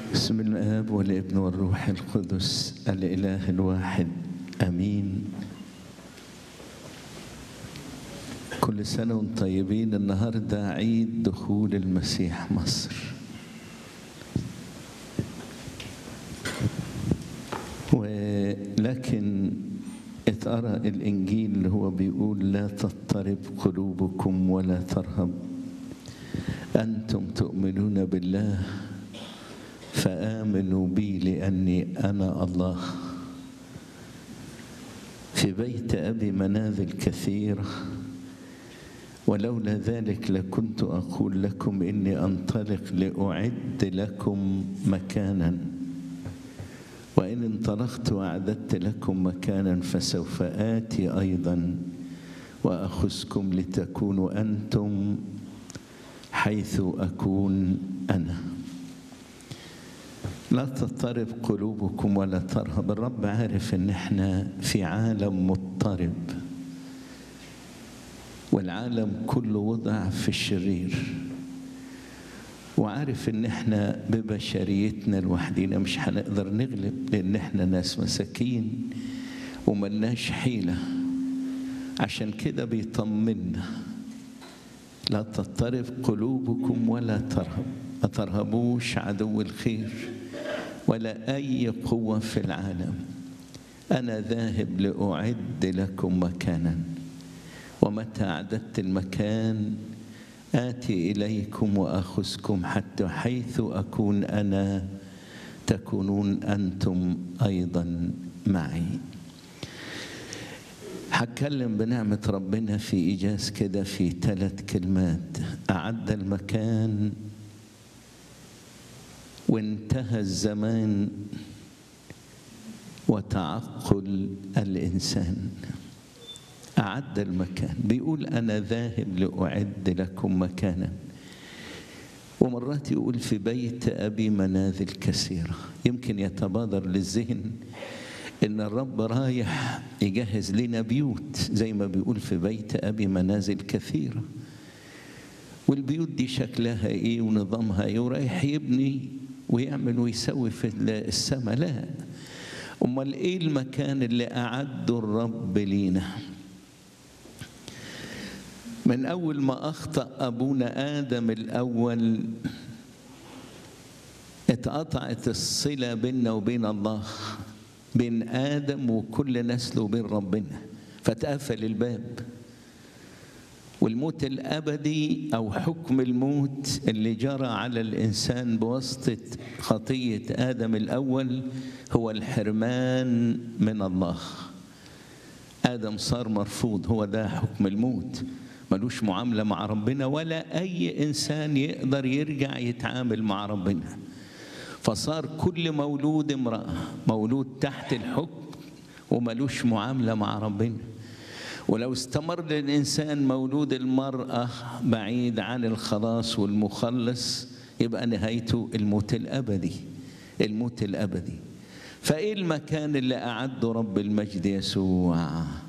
بسم الاب والابن والروح القدس الاله الواحد امين كل سنه وانتم طيبين النهارده عيد دخول المسيح مصر ولكن اتقرا الانجيل اللي هو بيقول لا تضطرب قلوبكم ولا ترهب انتم تؤمنون بالله فامنوا بي لاني انا الله في بيت ابي منازل كثيره ولولا ذلك لكنت اقول لكم اني انطلق لاعد لكم مكانا وان انطلقت واعددت لكم مكانا فسوف اتي ايضا واخذكم لتكونوا انتم حيث اكون انا لا تضطرب قلوبكم ولا ترهب الرب عارف ان احنا في عالم مضطرب والعالم كله وضع في الشرير وعارف ان احنا ببشريتنا لوحدينا مش هنقدر نغلب لان احنا ناس مساكين وملناش حيله عشان كده بيطمنا لا تضطرب قلوبكم ولا ترهب ما ترهبوش عدو الخير ولا اي قوه في العالم انا ذاهب لاعد لكم مكانا ومتى اعددت المكان اتي اليكم واخذكم حتى حيث اكون انا تكونون انتم ايضا معي هتكلم بنعمة ربنا في إيجاز كده في ثلاث كلمات أعد المكان وانتهى الزمان وتعقل الإنسان أعد المكان بيقول أنا ذاهب لأعد لكم مكانا ومرات يقول في بيت أبي منازل كثيرة يمكن يتبادر للذهن إن الرب رايح يجهز لنا بيوت زي ما بيقول في بيت أبي منازل كثيرة والبيوت دي شكلها إيه ونظامها إيه ورايح يبني ويعمل ويسوي في السماء لا أمال إيه المكان اللي أعده الرب لينا من أول ما أخطأ أبونا آدم الأول اتقطعت الصلة بيننا وبين الله بين آدم وكل نسله وبين ربنا فتقفل الباب والموت الأبدي أو حكم الموت اللي جرى على الإنسان بواسطة خطية آدم الأول هو الحرمان من الله آدم صار مرفوض هو ده حكم الموت ملوش معاملة مع ربنا ولا أي إنسان يقدر يرجع يتعامل مع ربنا فصار كل مولود امرأة مولود تحت الحكم وملوش معاملة مع ربنا ولو استمر الإنسان مولود المرأة بعيد عن الخلاص والمخلص يبقى نهايته الموت الأبدي الموت الأبدي فإيه المكان اللي أعده رب المجد يسوع